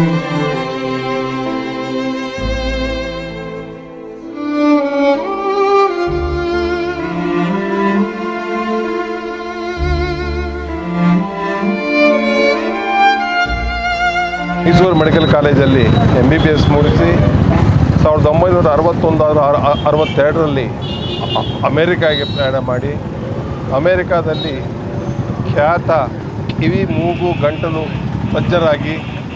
Mysuru medical ಕಾಲೇಜಲ್ಲಿ M B B S ಮುಗಿಸಿ ಸಾವಿರದ ಒಂಬೈನೂರ ಅರವತ್ತೊಂದು ಅರ- ಅರ- ಅರವತ್ತೆರಡರಲ್ಲಿ ಅ- ಅಮೇರಿಕಾಗೆ ಪ್ರಯಾಣ ಮಾಡಿ ಅಮೇರಿಕಾದಲ್ಲಿ ಖ್ಯಾತ ಕಿವಿ ಮೂಗು ಗಂಟಲು ತಜ್ಜರಾಗಿ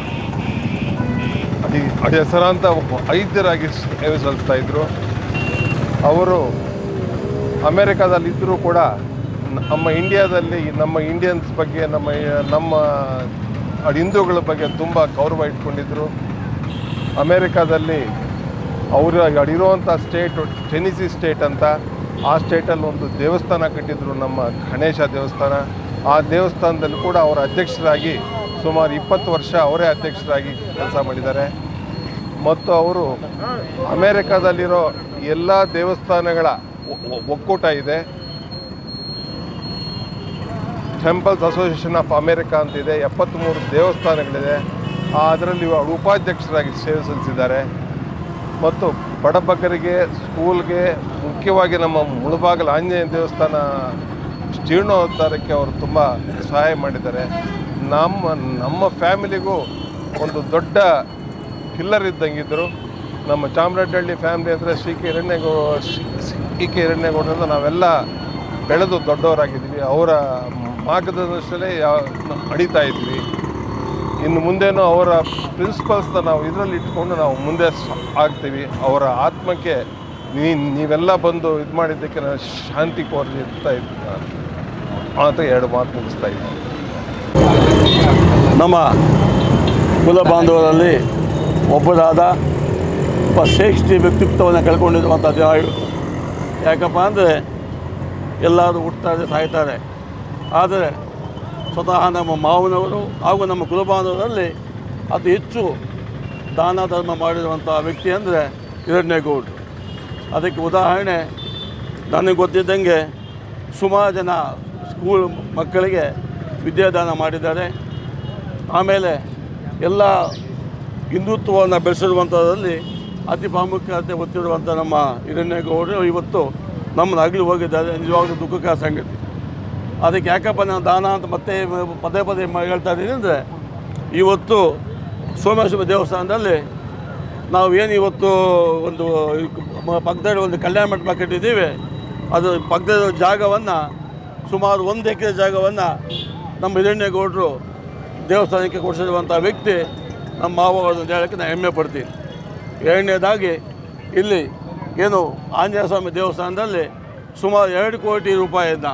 ಅತಿ ಅತಿ ಹೆಸರಾಂತ ಒಬ್ಬ ವೈದ್ಯರಾಗಿ ಸೇವೆ ಸಲ್ಲಿಸ್ತಾ ಇದ್ದರು ಅವರು ಅಮೇರಿಕಾದಲ್ಲಿದ್ದರೂ ಕೂಡ ನಮ್ಮ ಇಂಡಿಯಾದಲ್ಲಿ ನಮ್ಮ ಇಂಡಿಯನ್ಸ್ ಬಗ್ಗೆ ನಮ್ಮ ನಮ್ಮ ಹಿಂದೂಗಳ ಬಗ್ಗೆ ತುಂಬ ಗೌರವ ಇಟ್ಕೊಂಡಿದ್ರು ಅಮೇರಿಕಾದಲ್ಲಿ ಅವರು ಅಲ್ಲಿರುವಂಥ ಸ್ಟೇಟ್ ಟೆನಿಸಿ ಸ್ಟೇಟ್ ಅಂತ ಆ ಸ್ಟೇಟಲ್ಲಿ ಒಂದು ದೇವಸ್ಥಾನ ಕಟ್ಟಿದ್ರು ನಮ್ಮ ಗಣೇಶ ದೇವಸ್ಥಾನ ಆ ದೇವಸ್ಥಾನದಲ್ಲಿ ಕೂಡ ಅವರ ಅಧ್ಯಕ್ಷರಾಗಿ ಸುಮಾರು ಇಪ್ಪತ್ತು ವರ್ಷ ಅವರೇ ಅಧ್ಯಕ್ಷರಾಗಿ ಕೆಲಸ ಮಾಡಿದ್ದಾರೆ ಮತ್ತು ಅವರು ಅಮೇರಿಕಾದಲ್ಲಿರೋ ಎಲ್ಲ ದೇವಸ್ಥಾನಗಳ ಒ- ಒ- ಒಕ್ಕೂಟ ಇದೆ ಟೆಂಪಲ್ಸ್ ಅಸೋಸಿಯೇಷನ್ ಆಫ್ ಅಮೇರಿಕಾ ಅಂತಿದೆ ಎಪ್ಪತ್ತ್ಮೂರು ದೇವಸ್ಥಾನಗಳಿದೆ ಆ ಅದರಲ್ಲಿ ಅವರು ಉಪಾಧ್ಯಕ್ಷರಾಗಿ ಸೇವೆ ಸಲ್ಲಿಸಿದ್ದಾರೆ ಮತ್ತು ಬಡಬಗ್ಗರಿಗೆ ಸ್ಕೂಲ್ಗೆ ಮುಖ್ಯವಾಗಿ ನಮ್ಮ ಮುಳುಬಾಗಿಲು ಆಂಜನೇಯ ದೇವಸ್ಥಾನ ಜೀರ್ಣೋದ್ಧಾರಕ್ಕೆ ಅವರು ತುಂಬ ಸಹಾಯ ಮಾಡಿದ್ದಾರೆ ನಮ್ಮ ನಮ್ಮ ಫ್ಯಾಮಿಲಿಗೂ ಒಂದು ದೊಡ್ಡ ಪಿಲ್ಲರ್ ಇದ್ದಂಗಿದ್ದರು ನಮ್ಮ ಚಾಮರಾಜಹಳ್ಳಿ ಫ್ಯಾಮಿಲಿ ಅಂದರೆ ಶ್ರೀ ಕೆ ಹಿರಣ್ಯಗೌ ಶ್ರೀ ಕೆ ಹಿರಣ್ಯಗೌಡರಿಂದ ನಾವೆಲ್ಲ ಬೆಳೆದು ದೊಡ್ಡವರಾಗಿದ್ದೀವಿ ಅವರ ಮಾರ್ಗದರ್ಶನದಲ್ಲೇ ಯಾವ ನಡೀತಾ ಇದ್ವಿ ಇನ್ನು ಮುಂದೇನು ಅವರ ಪ್ರಿನ್ಸಿಪಲ್ಸ್ನ ನಾವು ಇದರಲ್ಲಿ ಇಟ್ಕೊಂಡು ನಾವು ಮುಂದೆ ಸ- ಆಗ್ತೀವಿ ಅವರ ಆತ್ಮಕ್ಕೆ ನೀ ನೀವೆಲ್ಲ ಬಂದು ಇದು ಮಾಡಿದ್ದಕ್ಕೆ ನಾನು ಶಾಂತಿ ಕೋರಿ ಇರ್ತಾ ಇದ್ದೀನಿ ಅಂತ ಎರಡು ಮಾತು ಮುಗಿಸ್ತಾ ಇದ್ದೀನಿ ನಮ್ಮ ಕುಲ ಬಾಂಧವರಲ್ಲಿ ಒಬ್ಬರಾದ ಒಬ್ಬ ಶ್ರೇಷ್ಠ ವ್ಯಕ್ತಿತ್ವವನ್ನು ಕಳ್ಕೊಂಡಿರುವಂಥ ದಿನ ಇವತ್ತು ಯಾಕಪ್ಪ ಅಂದರೆ ಎಲ್ಲರೂ ಹುಟ್ತಾರೆ ಸಾಯ್ತಾರೆ ಆದರೆ ಸ್ವತಃ ನಮ್ಮ ಮಾವನವರು ಹಾಗೂ ನಮ್ಮ ಕುಲ ಬಾಂಧವರಲ್ಲಿ ಅತಿ ಹೆಚ್ಚು ದಾನ ಧರ್ಮ ಮಾಡಿರುವಂಥ ವ್ಯಕ್ತಿ ಅಂದರೆ ಹಿರಣ್ಯಗೌಡರು ಅದಕ್ಕೆ ಉದಾಹರಣೆ ನನಗೆ ಗೊತ್ತಿದ್ದಂಗೆ ಸುಮಾರು ಜನ ಸ್ಕೂಲ್ ಮಕ್ಕಳಿಗೆ ವಿದ್ಯಾದಾನ ಮಾಡಿದ್ದಾರೆ ಆಮೇಲೆ ಎಲ್ಲ ಹಿಂದುತ್ವವನ್ನು ಬೆಳೆಸಿರುವಂಥದ್ರಲ್ಲಿ ಅತಿ ಪ್ರಾಮುಖ್ಯತೆ ಹೊತ್ತಿರುವಂಥ ನಮ್ಮ ಹಿರಣ್ಯಗೌಡರು ಇವತ್ತು ನಮ್ಮನ್ನು ಅಗಲಿ ಹೋಗಿದ್ದಾರೆ ನಿಜವಾಗ್ಲೂ ದುಃಖಕರ ಸಂಗತಿ ಅದಕ್ಕೆ ಯಾಕಪ್ಪ ನಾನು ದಾನ ಅಂತ ಮತ್ತೆ ಪದೇ ಪದೇ ಮ- ಹೇಳ್ತಾ ಇದ್ದೀನಿ ಅಂದರೆ ಇವತ್ತು ಸೋಮೇಶ್ವರ ದೇವಸ್ಥಾನದಲ್ಲಿ ನಾವು ಏನು ಇವತ್ತು ಒಂದು ಮ- ಪಕ್ಕದಲ್ಲಿ ಒಂದು ಕಲ್ಯಾಣ ಮಂಟಪ ಕಟ್ಟಿದ್ದೀವಿ ಅದು ಪಕ್ಕದ ಜಾಗವನ್ನು ಸುಮಾರು ಒಂದು ಎಕರೆ ಜಾಗವನ್ನು ನಮ್ಮ ಹಿರಣ್ಯಗೌಡರು ದೇವಸ್ಥಾನಕ್ಕೆ ಕೊಡಿಸಿರುವಂಥ ವ್ಯಕ್ತಿ ನಮ್ಮ ಮಾವ ಅಂತ ಹೇಳೋಕ್ಕೆ ನಾನು ಹೆಮ್ಮೆ ಪಡ್ತೀನಿ ಎರಡನೇದಾಗಿ ಇಲ್ಲಿ ಏನು ಆಂಜನೇಯ ಸ್ವಾಮಿ ದೇವಸ್ಥಾನದಲ್ಲಿ ಸುಮಾರು ಎರಡು ಕೋಟಿ ರೂಪಾಯಿಯನ್ನು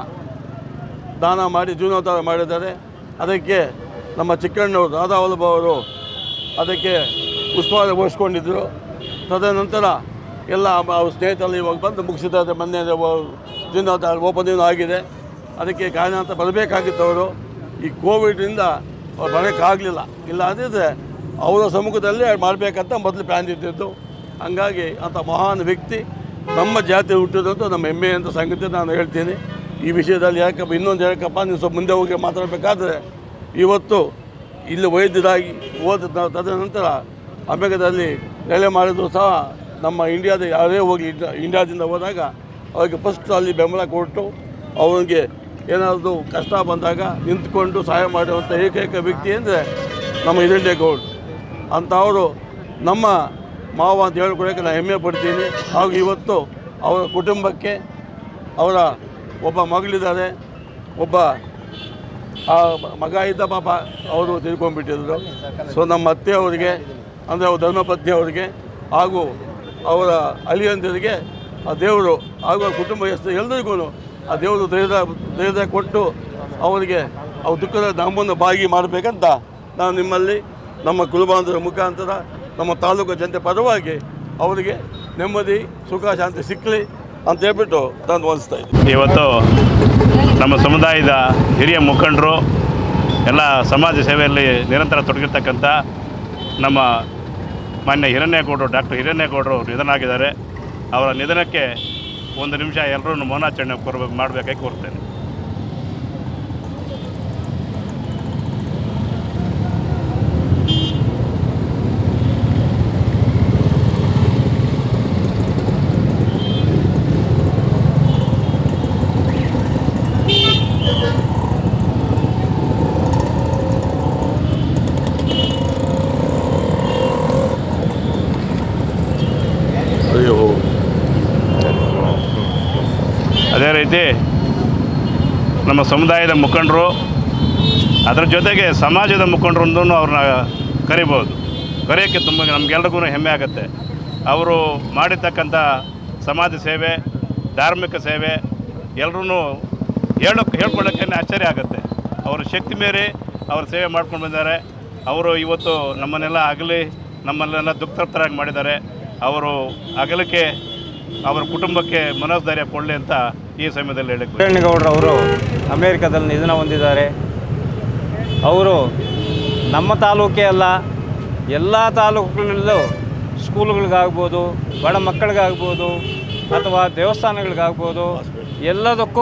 ದಾನ ಮಾಡಿ ಜೀರ್ಣೋದ್ಧಾರ ಮಾಡಿದ್ದಾರೆ ಅದಕ್ಕೆ ನಮ್ಮ ಚಿಕ್ಕಣ್ಣವರು ರಾಧಾವಲ್ಲಭ ಅವರು ಅದಕ್ಕೆ ಉಸ್ತುವಾರಿ ವಹಿಸ್ಕೊಂಡಿದ್ದರು ತದನಂತರ ಎಲ್ಲ ಮ- ಅವ್ರ ಸ್ನೇಹಿತರಲ್ಲಿ ಇವಾಗ ಬಂದು ಮುಗಿಸಿದ್ದಾರೆ ಮೊನ್ನೆ ಜೀರ್ಣೋದ್ಧಾರ ಓಪನಿಂಗ್ ಆಗಿದೆ ಅದಕ್ಕೆ ಕಾರಣ ಅಂತ ಬರಬೇಕಾಗಿತ್ತು ಅವರು ಈ ಕೋವಿಡ್ನಿಂದ ಅವ್ರು ಬರೋಕ್ಕಾಗಲಿಲ್ಲ ಇಲ್ಲ ಅಂದಿದ್ರೆ ಅವರ ಸಮ್ಮುಖದಲ್ಲಿ ಮಾಡಬೇಕಂತ ಮೊದಲು ಪ್ಲ್ಯಾನ್ ಇದ್ದಿದ್ದು ಹಂಗಾಗಿ ಅಂಥ ಮಹಾನ್ ವ್ಯಕ್ತಿ ನಮ್ಮ ಜಾತಿ ಹುಟ್ಟಿದಂತೂ ನಮ್ಮ ಹೆಮ್ಮೆ ಅಂತ ಸಂಗತಿ ನಾನು ಹೇಳ್ತೀನಿ ಈ ವಿಷಯದಲ್ಲಿ ಯಾಕಪ್ಪ ಇನ್ನೊಂದು ಹೇಳಕ್ಕಪ್ಪ ನೀವು ಸ್ವಲ್ಪ ಮುಂದೆ ಹೋಗಿ ಮಾತಾಡಬೇಕಾದ್ರೆ ಇವತ್ತು ಇಲ್ಲಿ ವೈದ್ಯರಾಗಿ ಓದ ತ- ತದನಂತರ ಅಮೆರಿಕದಲ್ಲಿ ನೆಲೆ ಮಾಡಿದ್ರು ಸಹ ನಮ್ಮ ಇಂಡಿಯಾದ ಯಾರೇ ಹೋಗಿ ಇಂಡ- ಇಂಡಿಯಾದಿಂದ ಹೋದಾಗ ಅವ್ರಿಗೆ ಫಸ್ಟ್ ಅಲ್ಲಿ ಬೆಂಬಲ ಕೊಟ್ಟು ಅವನಿಗೆ ಏನಾದರೂ ಕಷ್ಟ ಬಂದಾಗ ನಿಂತ್ಕೊಂಡು ಸಹಾಯ ಮಾಡುವಂಥ ಏಕೈಕ ವ್ಯಕ್ತಿ ಅಂದರೆ ನಮ್ಮ ಹಿರಣ್ಯಗೌಡ ಅಂಥವರು ನಮ್ಮ ಮಾವ ಅಂತ ಹೇಳ್ಕೊಳಕ್ಕೆ ನಾನು ಹೆಮ್ಮೆ ಪಡ್ತೀನಿ ಹಾಗೂ ಇವತ್ತು ಅವರ ಕುಟುಂಬಕ್ಕೆ ಅವರ ಒಬ್ಬ ಮಗಳಿದ್ದಾರೆ ಒಬ್ಬ ಆ ಮಗ ಇದ್ದ ಪಾಪ ಅವರು ತಿಳ್ಕೊಂಡ್ಬಿಟ್ಟಿದ್ರು ಸೊ ನಮ್ಮ ಅತ್ತೆ ಅವರಿಗೆ ಅಂದರೆ ಅವ್ರ ಧರ್ಮಪತ್ನಿ ಅವರಿಗೆ ಹಾಗೂ ಅವರ ಅಳಿಯಂದಿರಿಗೆ ಆ ದೇವರು ಹಾಗೂ ಆ ಕುಟುಂಬ ಹೆಸರು ಎಲ್ಲರಿಗೂ ಆ ದೇವರು ಧೈರ್ಯ ಧೈರ್ಯ ಕೊಟ್ಟು ಅವರಿಗೆ ಅವ್ರ ದುಃಖದ ನಮ್ಮನ್ನು ಭಾಗಿ ಮಾಡಬೇಕಂತ ನಾನು ನಿಮ್ಮಲ್ಲಿ ನಮ್ಮ ಕುಲಬಾಂಧವರ ಮುಖಾಂತರ ನಮ್ಮ ತಾಲೂಕು ಜನತೆ ಪರವಾಗಿ ಅವರಿಗೆ ನೆಮ್ಮದಿ ಸುಖ ಶಾಂತಿ ಸಿಕ್ಕಲಿ ಅಂತ ಹೇಳ್ಬಿಟ್ಟು ನಾನು ವಂದಿಸ್ತಾ ಇದ್ದೀನಿ ಇವತ್ತು ನಮ್ಮ ಸಮುದಾಯದ ಹಿರಿಯ ಮುಖಂಡರು ಎಲ್ಲ ಸಮಾಜ ಸೇವೆಯಲ್ಲಿ ನಿರಂತರ ತೊಡಗಿರ್ತಕ್ಕಂಥ ನಮ್ಮ ಮಾನ್ಯ ಹಿರಣ್ಯಗೌಡರು ಡಾಕ್ಟರ್ ಹಿರಣ್ಯಗೌಡರು ನಿಧನಾಗಿದ್ದಾರೆ ಅವರ ನಿಧನಕ್ಕೆ ಒಂದು ನಿಮಿಷ ಎಲ್ಲರೂ ಮೌನಾಚರಣೆ ಕೊರಬೇಕು ಮಾಡಬೇಕಾಗಿ ಕೋರ್ತೇನೆ ರೀತಿ ನಮ್ಮ ಸಮುದಾಯದ ಮುಖಂಡರು ಅದರ ಜೊತೆಗೆ ಸಮಾಜದ ಮುಖಂಡರನ್ನು ಅವ್ರನ್ನ ಕರಿಬೋದು ಕರೆಯೋಕ್ಕೆ ತುಂಬ ನಮಗೆಲ್ರಿಗೂ ಹೆಮ್ಮೆ ಆಗುತ್ತೆ ಅವರು ಮಾಡಿರ್ತಕ್ಕಂಥ ಸಮಾಜ ಸೇವೆ ಧಾರ್ಮಿಕ ಸೇವೆ ಎಲ್ಲರೂ ಹೇಳೋಕ್ಕೆ ಹೇಳ್ಕೊಳ್ಳೋಕ್ಕೆ ಆಶ್ಚರ್ಯ ಆಗುತ್ತೆ ಅವರ ಶಕ್ತಿ ಮೀರಿ ಅವರು ಸೇವೆ ಮಾಡ್ಕೊಂಡು ಬಂದಿದ್ದಾರೆ ಅವರು ಇವತ್ತು ನಮ್ಮನ್ನೆಲ್ಲ ಅಗಲಿ ನಮ್ಮನ್ನೆಲ್ಲ ದುಃಖತರಾಗಿ ಮಾಡಿದ್ದಾರೆ ಅವರು ಅಗಲಕ್ಕೆ ಅವರ ಕುಟುಂಬಕ್ಕೆ ಮನೋಧೈರ್ಯ ಕೊಡಲಿ ಅಂತ ಈ ಸಮಯದಲ್ಲಿ ಹೇಳಕ್ಕೆ ಕಿರಣಗೌಡರವರು ಅಮೇರಿಕಾದಲ್ಲಿ ನಿಧನ ಹೊಂದಿದ್ದಾರೆ ಅವರು ನಮ್ಮ ತಾಲೂಕೇ ಅಲ್ಲ ಎಲ್ಲ ತಾಲೂಕುಗಳಲ್ಲೂ ಸ್ಕೂಲ್ಗಳಿಗಾಗ್ಬೋದು ಬಡ ಮಕ್ಕಳಿಗಾಗ್ಬೋದು ಅಥವಾ ದೇವಸ್ಥಾನಗಳಿಗಾಗ್ಬೋದು ಎಲ್ಲದಕ್ಕೂ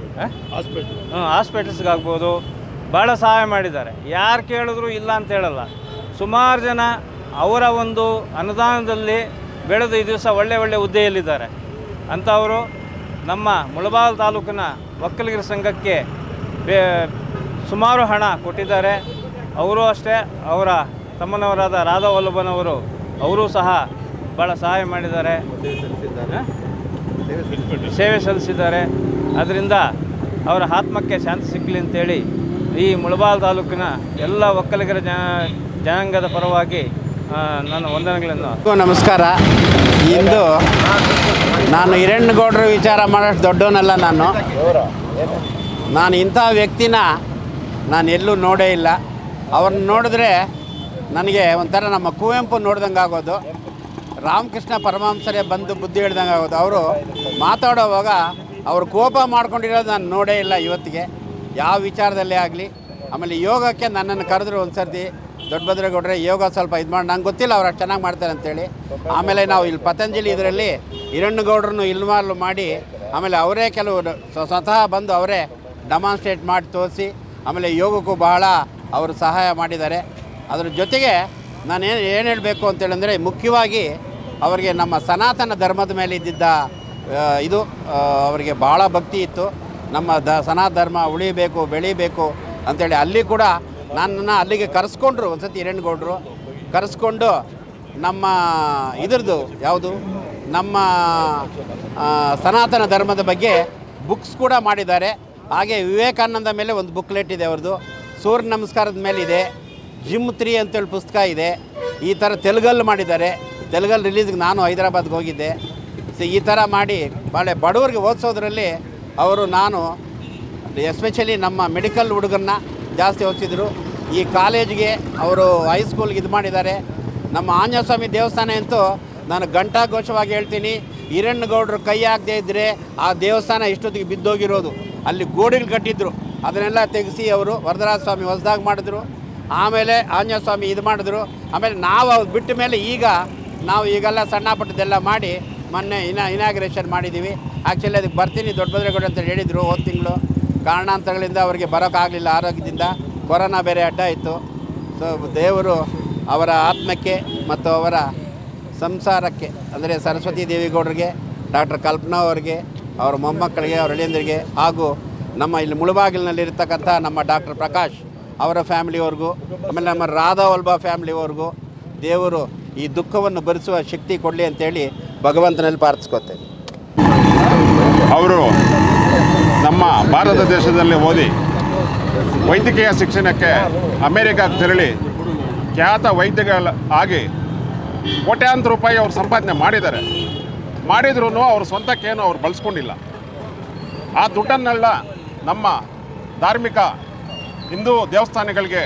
ಹ್ಞೂ ಹಾಸ್ಪಿಟಲ್ಸ್ಗಾಗ್ಬೋದು ಭಾಳ ಸಹಾಯ ಮಾಡಿದ್ದಾರೆ ಯಾರು ಕೇಳಿದ್ರು ಇಲ್ಲ ಅಂತ ಹೇಳಲ್ಲ ಸುಮಾರು ಜನ ಅವರ ಒಂದು ಅನುದಾನದಲ್ಲಿ ಬೆಳೆದು ಈ ದಿವಸ ಒಳ್ಳೆ ಒಳ್ಳೆ ಹುದ್ದೆಯಲ್ಲಿದ್ದಾರೆ ಅಂಥವರು ನಮ್ಮ ಮುಳಬಾಲ್ ತಾಲೂಕಿನ ಒಕ್ಕಲಿಗರ ಸಂಘಕ್ಕೆ ಬೇ ಸುಮಾರು ಹಣ ಕೊಟ್ಟಿದ್ದಾರೆ ಅವರು ಅಷ್ಟೇ ಅವರ ತಮ್ಮನವರಾದ ರಾಧಾ ವಲ್ಲಭನವರು ಅವರೂ ಸಹ ಭಾಳ ಸಹಾಯ ಮಾಡಿದ್ದಾರೆ ಹ? ಸೇವೆ ಸಲ್ಲಿಸಿದ್ದಾರೆ ಅದರಿಂದ ಅವರ ಆತ್ಮಕ್ಕೆ ಶಾಂತಿ ಸಿಕ್ಕಲಿ ಅಂತೇಳಿ ಈ ಮುಳಬಾಲ್ ತಾಲೂಕಿನ ಎಲ್ಲ ಒಕ್ಕಲಿಗರ ಜನ ಜನಾಂಗದ ಪರವಾಗಿ ಆ, ನಾನು ವಂದನೆಗಳನ್ನು ಎಲ್ಲರಿಗೂ ನಮಸ್ಕಾರ ಇಂದು ನಾನು ಹಿರಣ್ಯಗೌಡರು ವಿಚಾರ ಮಾಡೋಷ್ಟು ದೊಡ್ಡವನಲ್ಲ ನಾನು ನಾನು ಇಂಥ ವ್ಯಕ್ತಿನ ನಾನು ಎಲ್ಲೂ ನೋಡೇ ಇಲ್ಲ ಅವ್ರನ್ನ ನೋಡಿದ್ರೆ ನನಗೆ ಒಂಥರ ನಮ್ಮ ಕುವೆಂಪು ನೋಡ್ದಂಗೆ ಆಗೋದು ರಾಮಕೃಷ್ಣ ಪರಮಹಂಸರೇ ಬಂದು ಬುದ್ಧಿ ಹೇಳ್ದಂಗೆ ಆಗೋದು ಅವರು ಮಾತಾಡೋವಾಗ ಅವರು ಕೋಪ ಮಾಡ್ಕೊಂಡಿರೋದು ನಾನು ನೋಡೇ ಇಲ್ಲ ಇವತ್ತಿಗೆ ಯಾವ ವಿಚಾರದಲ್ಲೇ ಆಗಲಿ ಆಮೇಲೆ ಯೋಗಕ್ಕೆ ನನ್ನನ್ನು ಕರೆದ್ರು ಒಂದು ಸರ್ತಿ ದೊಡ್ಡಭದ್ರೇಗೌಡ್ರೆ ಯೋಗ ಸ್ವಲ್ಪ ಇದು ಮಾಡಿ ನಂಗೆ ಗೊತ್ತಿಲ್ಲ ಅವ್ರು ಅಷ್ಟು ಚೆನ್ನಾಗಿ ಮಾಡ್ತಾರೆ ಅಂತೇಳಿ ಆಮೇಲೆ ನಾವು ಇಲ್ಲಿ ಪತಂಜಲಿ ಇದರಲ್ಲಿ ಹಿರಣ್ಯಗೌಡ್ರನ್ನು ಇಲ್ಮಾರ್ಲು ಮಾಡಿ ಆಮೇಲೆ ಅವರೇ ಕೆಲವು ಸ್ವ- ಸ್ವತಃ ಬಂದು ಅವರೇ ಡೆಮಾನ್ಸ್ಟ್ರೇಟ್ ಮಾಡಿ ತೋರಿಸಿ ಆಮೇಲೆ ಯೋಗಕ್ಕೂ ಬಹಳ ಅವರು ಸಹಾಯ ಮಾಡಿದ್ದಾರೆ ಅದ್ರ ಜೊತೆಗೆ ನಾನು ಏನು ಏನು ಹೇಳಬೇಕು ಅಂತೇಳಂದರೆ ಮುಖ್ಯವಾಗಿ ಅವರಿಗೆ ನಮ್ಮ ಸನಾತನ ಧರ್ಮದ ಮೇಲೆ ಇದ್ದಿದ್ದ ಆ, ಇದು ಆ, ಅವರಿಗೆ ಭಾಳ ಭಕ್ತಿ ಇತ್ತು ನಮ್ಮ ದ ಸನಾತನ ಧರ್ಮ ಉಳಿಬೇಕು ಬೆಳಿಬೇಕು ಅಂತೇಳಿ ಅಲ್ಲಿ ಕೂಡ ನನ್ನನ್ನು ಅಲ್ಲಿಗೆ ಕರೆಸ್ಕೊಂಡ್ರು ಒಂದು ಸತಿ ಹಿರಣ್ಗೌಡರು ಕರೆಸ್ಕೊಂಡು ನಮ್ಮ ಇದ್ರದ್ದು ಯಾವುದು ನಮ್ಮ ಆ, ಸನಾತನ ಧರ್ಮದ ಬಗ್ಗೆ ಬುಕ್ಸ್ ಕೂಡ ಮಾಡಿದ್ದಾರೆ ಹಾಗೆ ವಿವೇಕಾನಂದ ಮೇಲೆ ಒಂದು ಬುಕ್ಲೆಟ್ ಇದೆ ಅವ್ರದ್ದು ಸೂರ್ಯ ನಮಸ್ಕಾರದ ಮೇಲೆ ಇದೆ ಜಿಮ್ ತ್ರೀ ಅಂತೇಳಿ ಪುಸ್ತಕ ಇದೆ ಈ ಥರ ತೆಲುಗಲ್ಲಿ ಮಾಡಿದ್ದಾರೆ ತೆಲುಗಲ್ಲಿ ರಿಲೀಸ್ಗೆ ನಾನು ಹೈದರಾಬಾದ್ಗೆ ಹೋಗಿದ್ದೆ ಸೊ ಈ ಥರ ಮಾಡಿ ಭಾಳ ಬಡವರಿಗೆ ಓದಿಸೋದ್ರಲ್ಲಿ ಅವರು ನಾನು ಎಸ್ಪೆಷಲಿ ನಮ್ಮ ಮೆಡಿಕಲ್ ಹುಡುಗರನ್ನ ಜಾಸ್ತಿ ಓದಿಸಿದ್ರು ಈ ಕಾಲೇಜ್ಗೆ ಅವರು ಹೈಸ್ಕೂಲ್ಗೆ ಇದು ಮಾಡಿದ್ದಾರೆ ನಮ್ಮ ಆಂಜನೇಯ ಸ್ವಾಮಿ ದೇವಸ್ಥಾನ ಅಂತೂ ನಾನು ಘಂಟಾಘೋಷವಾಗಿ ಹೇಳ್ತೀನಿ ಹಿರಣ್ಯಗೌಡರು ಕೈ ಹಾಕದೇ ಇದ್ದರೆ ಆ ದೇವಸ್ಥಾನ ಇಷ್ಟೊತ್ತಿಗೆ ಬಿದ್ದೋಗಿರೋದು ಅಲ್ಲಿ ಗೋಡೆಗಳು ಕಟ್ಟಿದ್ರು ಅದನ್ನೆಲ್ಲ ತೆಗೆಸಿ ಅವರು ವರದರಾಜ ಸ್ವಾಮಿ ಹೊಸದಾಗಿ ಮಾಡಿದ್ರು ಆಮೇಲೆ ಆಂಜನೇಯ ಸ್ವಾಮಿ ಇದು ಮಾಡಿದ್ರು ಆಮೇಲೆ ನಾವು ಅವ್ರು ಬಿಟ್ಟ ಮೇಲೆ ಈಗ ನಾವು ಈಗೆಲ್ಲ ಸಣ್ಣ ಪುಟ್ಟದೆಲ್ಲ ಮಾಡಿ ಮೊನ್ನೆ ಇನಾ ಇನಾಗ್ರೇಷನ್ ಮಾಡಿದ್ದೀವಿ ಆ್ಯಕ್ಚುಲಿ ಅದಕ್ಕೆ ಬರ್ತೀನಿ ದೊಡ್ಡಬದ್ರೇಗೌಡ ಅಂತ ಹೇಳಿದರು ಹೋದ ತಿಂಗಳು ಕಾರಣಾಂತರಗಳಿಂದ ಅವರಿಗೆ ಬರೋಕ್ಕಾಗಲಿಲ್ಲ ಆರೋಗ್ಯದಿಂದ ಕೊರೋನಾ ಬೇರೆ ಅಡ್ಡ ಇತ್ತು ಸೊ ದೇವರು ಅವರ ಆತ್ಮಕ್ಕೆ ಮತ್ತು ಅವರ ಸಂಸಾರಕ್ಕೆ ಅಂದರೆ ಸರಸ್ವತಿ ದೇವಿಗೌಡರಿಗೆ ಡಾಕ್ಟರ್ ಕಲ್ಪನಾ ಅವರಿಗೆ ಅವರ ಮೊಮ್ಮಕ್ಕಳಿಗೆ ಅವರ ಅಳಿಯಂದರಿಗೆ ಹಾಗೂ ನಮ್ಮ ಇಲ್ಲಿ ಮುಳುಬಾಗಿಲಿನಲ್ಲಿರ್ತಕ್ಕಂಥ ನಮ್ಮ ಡಾಕ್ಟರ್ ಪ್ರಕಾಶ್ ಅವರ ಫ್ಯಾಮಿಲಿಯವ್ರಿಗೂ ಆಮೇಲೆ ನಮ್ಮ ರಾಧಾ ವಲ್ಬಾ ಫ್ಯಾಮಿಲಿಯವ್ರಿಗೂ ದೇವರು ಈ ದುಃಖವನ್ನು ಭರಿಸುವ ಶಕ್ತಿ ಕೊಡಲಿ ಅಂತೇಳಿ ಭಗವಂತನಲ್ಲಿ ಪ್ರಾರ್ಥಿಸ್ಕೊತೇನೆ ಅವರು ನಮ್ಮ ಭಾರತ ದೇಶದಲ್ಲಿ ಓದಿ ವೈದ್ಯಕೀಯ ಶಿಕ್ಷಣಕ್ಕೆ ಅಮೇರಿಕಾಕ್ಕೆ ತೆರಳಿ ಖ್ಯಾತ ವೈದ್ಯಗಳ ಆಗಿ ಕೋಟ್ಯಾಂತರ ರೂಪಾಯಿ ಅವ್ರು ಸಂಪಾದನೆ ಮಾಡಿದ್ದಾರೆ ಮಾಡಿದ್ರೂ ಅವ್ರ ಸ್ವಂತಕ್ಕೇನು ಅವ್ರು ಬಳಸ್ಕೊಂಡಿಲ್ಲ ಆ ದುಡ್ಡನ್ನೆಲ್ಲ ನಮ್ಮ ಧಾರ್ಮಿಕ ಹಿಂದೂ ದೇವಸ್ಥಾನಗಳಿಗೆ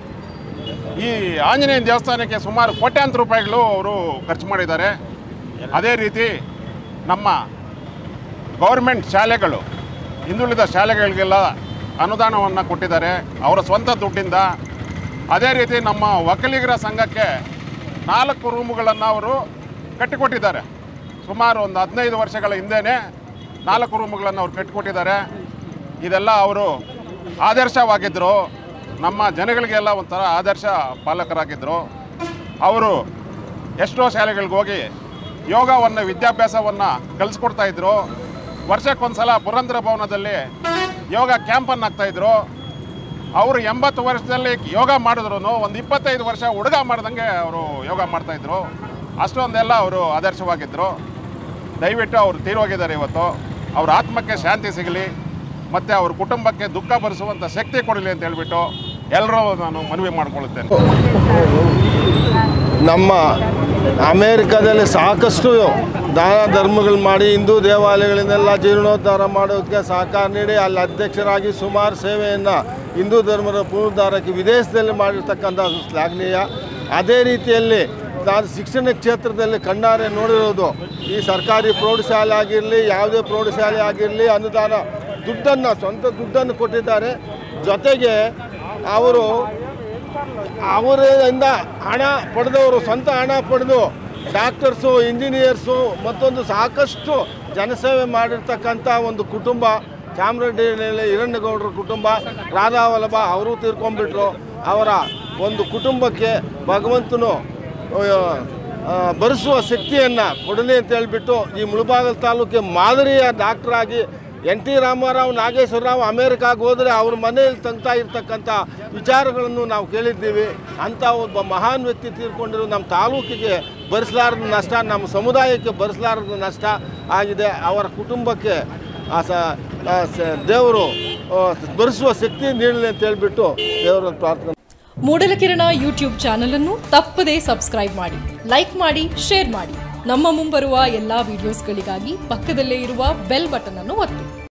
ಈ ಆಂಜನೇಯ ದೇವಸ್ಥಾನಕ್ಕೆ ಸುಮಾರು ಕೋಟ್ಯಾಂತರ ರೂಪಾಯಿಗಳು ಅವರು ಖರ್ಚು ಮಾಡಿದ್ದಾರೆ ಅದೇ ರೀತಿ ನಮ್ಮ ಗೌರ್ಮೆಂಟ್ ಶಾಲೆಗಳು ಹಿಂದುಳಿದ ಶಾಲೆಗಳಿಗೆಲ್ಲ ಅನುದಾನವನ್ನು ಕೊಟ್ಟಿದ್ದಾರೆ ಅವರ ಸ್ವಂತ ದುಡ್ಡಿಂದ ಅದೇ ರೀತಿ ನಮ್ಮ ಒಕ್ಕಲಿಗರ ಸಂಘಕ್ಕೆ ನಾಲ್ಕು ರೂಮುಗಳನ್ನು ಅವರು ಕಟ್ಟಿಕೊಟ್ಟಿದ್ದಾರೆ ಸುಮಾರು ಒಂದು ಹದಿನೈದು ವರ್ಷಗಳ ಹಿಂದೆಯೇ ನಾಲ್ಕು ರೂಮುಗಳನ್ನು ಅವ್ರು ಕಟ್ಟಿಕೊಟ್ಟಿದ್ದಾರೆ ಇದೆಲ್ಲ ಅವರು ಆದರ್ಶವಾಗಿದ್ದರು ನಮ್ಮ ಜನಗಳಿಗೆಲ್ಲ ಒಂಥರ ಆದರ್ಶ ಪಾಲಕರಾಗಿದ್ದರು ಅವರು ಎಷ್ಟೋ ಶಾಲೆಗಳಿಗೆ ಹೋಗಿ ಯೋಗವನ್ನು ವಿದ್ಯಾಭ್ಯಾಸವನ್ನು ಕಲಿಸ್ಕೊಡ್ತಾ ಇದ್ರು ವರ್ಷಕ್ಕೊಂದ್ಸಲ ಪುರಂದರ ಭವನದಲ್ಲಿ ಯೋಗ ಕ್ಯಾಂಪನ್ನು ಹಾಕ್ತಾಯಿದ್ರು ಅವರು ಎಂಬತ್ತು ವರ್ಷದಲ್ಲಿ ಯೋಗ ಮಾಡಿದ್ರು ಒಂದು ಇಪ್ಪತ್ತೈದು ವರ್ಷ ಹುಡುಗ ಮಾಡ್ದಂಗೆ ಅವರು ಯೋಗ ಮಾಡ್ತಾಯಿದ್ರು ಅಷ್ಟೊಂದೆಲ್ಲ ಅವರು ಆದರ್ಶವಾಗಿದ್ದರು ದಯವಿಟ್ಟು ಅವರು ತೀರೋಗಿದ್ದಾರೆ ಇವತ್ತು ಅವರ ಆತ್ಮಕ್ಕೆ ಶಾಂತಿ ಸಿಗಲಿ ಮತ್ತು ಅವ್ರ ಕುಟುಂಬಕ್ಕೆ ದುಃಖ ಭರಿಸುವಂಥ ಶಕ್ತಿ ಕೊಡಲಿ ಅಂತ ಹೇಳ್ಬಿಟ್ಟು ಎಲ್ಲರೂ ನಾನು ಮನವಿ ಮಾಡಿಕೊಳ್ಳುತ್ತೇನೆ ನಮ್ಮ ಅಮೇರಿಕಾದಲ್ಲಿ ಸಾಕಷ್ಟು ದಾನ ಧರ್ಮಗಳು ಮಾಡಿ ಹಿಂದೂ ದೇವಾಲಯಗಳನ್ನೆಲ್ಲ ಜೀರ್ಣೋದ್ಧಾರ ಮಾಡೋದಕ್ಕೆ ಸಹಕಾರ ನೀಡಿ ಅಲ್ಲಿ ಅಧ್ಯಕ್ಷರಾಗಿ ಸುಮಾರು ಸೇವೆಯನ್ನು ಹಿಂದೂ ಧರ್ಮದ ಪುನರುದ್ಧಾರಕ್ಕೆ ವಿದೇಶದಲ್ಲಿ ಮಾಡಿರ್ತಕ್ಕಂಥ ಶ್ಲಾಘನೀಯ ಅದೇ ರೀತಿಯಲ್ಲಿ ನಾನು ಶಿಕ್ಷಣ ಕ್ಷೇತ್ರದಲ್ಲಿ ಕಣ್ಣಾರೆ ನೋಡಿರೋದು ಈ ಸರ್ಕಾರಿ ಪ್ರೌಢಶಾಲೆ ಆಗಿರಲಿ ಯಾವುದೇ ಪ್ರೌಢಶಾಲೆ ಆಗಿರಲಿ ಅನುದಾನ ದುಡ್ಡನ್ನು ಸ್ವಂತ ದುಡ್ಡನ್ನು ಕೊಟ್ಟಿದ್ದಾರೆ ಜೊತೆಗೆ ಅವರು ಅವರಿಂದ ಹಣ ಪಡೆದವರು ಸ್ವಂತ ಹಣ ಪಡೆದು ಡಾಕ್ಟರ್ಸು ಇಂಜಿನಿಯರ್ಸು ಮತ್ತೊಂದು ಸಾಕಷ್ಟು ಜನಸೇವೆ ಮಾಡಿರ್ತಕ್ಕಂಥ ಒಂದು ಕುಟುಂಬ ಚಾಮರಾಜನಹಳ್ಳಿ ಹಿರಣ್ಯಗೌಡರ ಕುಟುಂಬ ರಾಧಾವಲ್ಲಭ ಅವರು ತೀರ್ಕೊಂಡ್ಬಿಟ್ರು ಅವರ ಒಂದು ಕುಟುಂಬಕ್ಕೆ ಭಗವಂತನು ಆ, ಭರಿಸುವ ಶಕ್ತಿಯನ್ನು ಕೊಡಲಿ ಅಂತ ಹೇಳಿಬಿಟ್ಟು ಈ ಮುಳಬಾಗಲ್ ತಾಲೂಕಿಗೆ ಮಾದರಿಯ ಡಾಕ್ಟ್ರಾಗಿ ಎನ್ ಟಿ ರಾಮಾರಾವ್ ನಾಗೇಶ್ವರರಾವ್ ಅಮೇರಿಕಾಗೆ ಹೋದರೆ ಅವ್ರ ಮನೆಯಲ್ಲಿ ತಂಗ್ತಾ ಇರ್ತಕ್ಕಂಥ ವಿಚಾರಗಳನ್ನು ನಾವು ಕೇಳಿದ್ದೀವಿ ಅಂಥ ಒಬ್ಬ ಮಹಾನ್ ವ್ಯಕ್ತಿ ತೀರ್ಕೊಂಡಿರೋ ನಮ್ಮ ತಾಲೂಕಿಗೆ ಭರಿಸಲಾರದ ನಷ್ಟ ನಮ್ಮ ಸಮುದಾಯಕ್ಕೆ ಭರಿಸಲಾರದ ನಷ್ಟ ಆಗಿದೆ ಅವರ ಕುಟುಂಬಕ್ಕೆ ಆ ಸ ಆ ಸ- ದೇವರು ಆ, ಭರಿಸುವ ಶಕ್ತಿ ನೀಡಲಿ ಅಂತ ಹೇಳಿಬಿಟ್ಟು ದೇವರ ಪ್ರಾರ್ಥನೆ ಮೂಡಲಕಿರಣ ಯೂಟ್ಯೂಬ್ ಚಾನಲ್ ಅನ್ನು ತಪ್ಪದೇ ಸಬ್ಸ್ಕ್ರೈಬ್ ಮಾಡಿ ಲೈಕ್ ಮಾಡಿ ಶೇರ್ ಮಾಡಿ ನಮ್ಮ ಮುಂಬರುವ ಎಲ್ಲಾ ವಿಡಿಯೋಸ್ಗಳಿಗಾಗಿ ಪಕ್ಕದಲ್ಲೇ ಇರುವ ಬೆಲ್ ಬಟನ್ ಅನ್ನು ಒತ್ತಿ